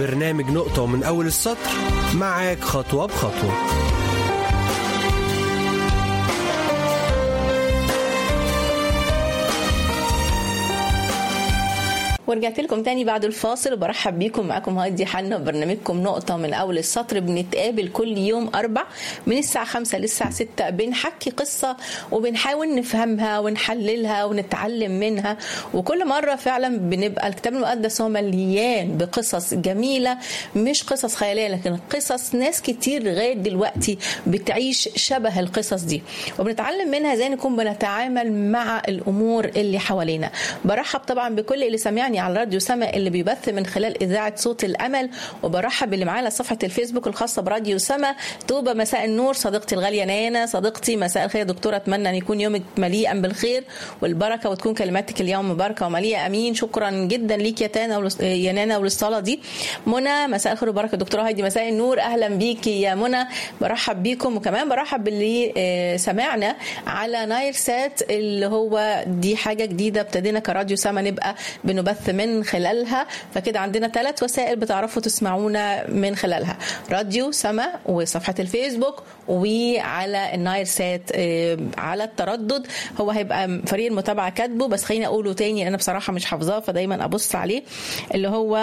برنامج نقطة من أول السطر معاك خطوة بخطوة ورجعت لكم تاني بعد الفاصل وبرحب بيكم معاكم هادي حنا وبرنامجكم نقطة من أول السطر بنتقابل كل يوم أربع من الساعة خمسة للساعة ستة بنحكي قصة وبنحاول نفهمها ونحللها ونتعلم منها وكل مرة فعلا بنبقى الكتاب المقدس هو مليان بقصص جميلة مش قصص خيالية لكن قصص ناس كتير لغاية دلوقتي بتعيش شبه القصص دي وبنتعلم منها ازاي نكون بنتعامل مع الأمور اللي حوالينا برحب طبعا بكل اللي سمعني على راديو سما اللي بيبث من خلال اذاعه صوت الامل وبرحب باللي معانا على صفحه الفيسبوك الخاصه براديو سما طوبه مساء النور صديقتي الغاليه نانا صديقتي مساء الخير دكتوره اتمنى ان يكون يومك مليئا بالخير والبركه وتكون كلماتك اليوم مباركه ومليئه امين شكرا جدا ليك يا تانا ولس... يا نانا وللصلاه دي منى مساء الخير وبركه دكتوره هايدي مساء النور اهلا بيكي يا منى برحب بيكم وكمان برحب باللي سمعنا على نايل سات اللي هو دي حاجه جديده ابتدينا كراديو سما نبقى بنبث من خلالها فكده عندنا ثلاث وسائل بتعرفوا تسمعونا من خلالها راديو سما وصفحة الفيسبوك وعلى النايل سات على التردد هو هيبقى فريق المتابعة كاتبه بس خليني أقوله تاني أنا بصراحة مش حافظاه فدايما أبص عليه اللي هو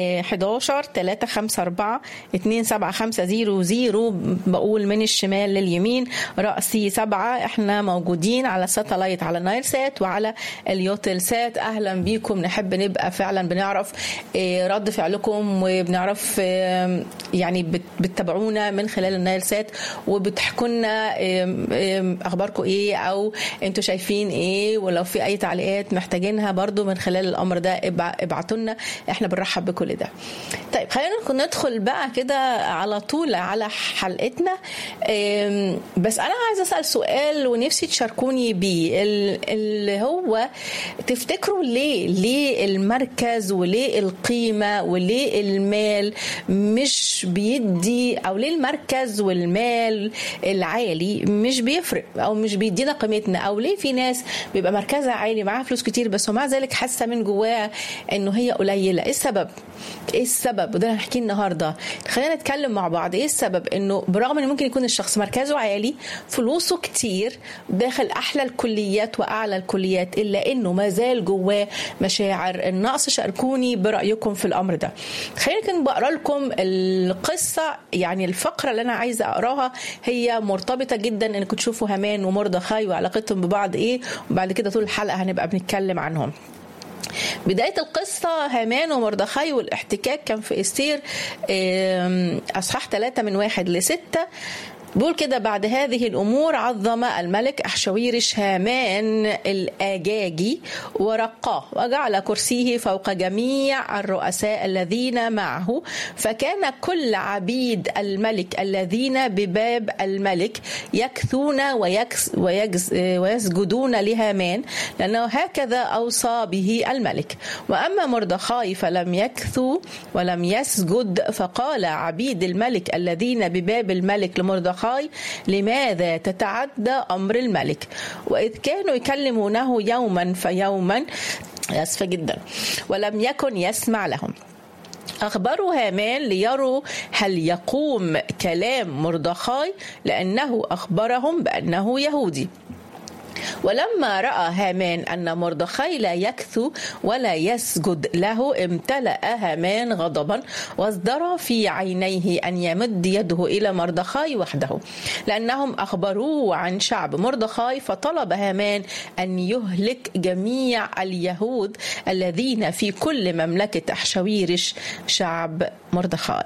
11 3 5 4 2 7 5 0 0 بقول من الشمال لليمين رأسي سبعة احنا موجودين على ساتلايت على النايل سات وعلى اليوتل سات أهلا بيكم نحب نبقى فعلا بنعرف رد فعلكم وبنعرف يعني بتتابعونا من خلال النايل سات وبتحكوا لنا اخباركم ايه او انتوا شايفين ايه ولو في اي تعليقات محتاجينها برضو من خلال الامر ده ابعتوا لنا احنا بنرحب بكل ده طيب خلينا ندخل بقى كده على طول على حلقتنا بس انا عايزه اسال سؤال ونفسي تشاركوني بيه اللي هو تفتكروا ليه ليه المركز وليه القيمة وليه المال مش بيدي أو ليه المركز والمال العالي مش بيفرق أو مش بيدينا قيمتنا أو ليه في ناس بيبقى مركزها عالي معاها فلوس كتير بس ومع ذلك حاسة من جواها إنه هي قليلة إيه السبب؟ إيه السبب؟ وده هنحكيه النهاردة خلينا نتكلم مع بعض إيه السبب إنه برغم إن ممكن يكون الشخص مركزه عالي فلوسه كتير داخل أحلى الكليات وأعلى الكليات إلا إنه ما زال جواه مشاعر النقص شاركوني برايكم في الامر ده خلينا كده بقرا لكم القصه يعني الفقره اللي انا عايزه اقراها هي مرتبطه جدا انكم تشوفوا هامان ومردخاي وعلاقتهم ببعض ايه وبعد كده طول الحلقه هنبقى بنتكلم عنهم بداية القصة هامان ومردخاي والاحتكاك كان في استير أصحاح ثلاثة من واحد لستة بيقول كده بعد هذه الأمور عظم الملك أحشويرش هامان الآجاجي ورقاه وجعل كرسيه فوق جميع الرؤساء الذين معه فكان كل عبيد الملك الذين بباب الملك يكثون ويكس ويجز ويسجدون لهامان لأنه هكذا أوصى به الملك وأما مردخاي فلم يكثو ولم يسجد فقال عبيد الملك الذين بباب الملك لمردخاي مردخاي لماذا تتعدى أمر الملك وإذ كانوا يكلمونه يوما فيوما أسفة جدا ولم يكن يسمع لهم أخبروا هامان ليروا هل يقوم كلام مردخاي لأنه أخبرهم بأنه يهودي ولما راى هامان ان مردخاي لا يكثو ولا يسجد له امتلا هامان غضبا وازدرى في عينيه ان يمد يده الى مردخاي وحده لانهم اخبروه عن شعب مردخاي فطلب هامان ان يهلك جميع اليهود الذين في كل مملكه احشويرش شعب مردخاي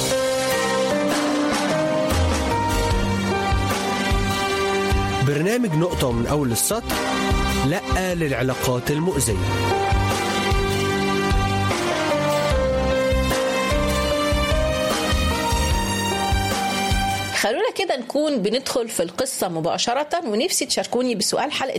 برنامج نقطة من أول السطر لأ للعلاقات المؤذية خلونا كده نكون بندخل في القصة مباشرة ونفسي تشاركوني بسؤال حلقة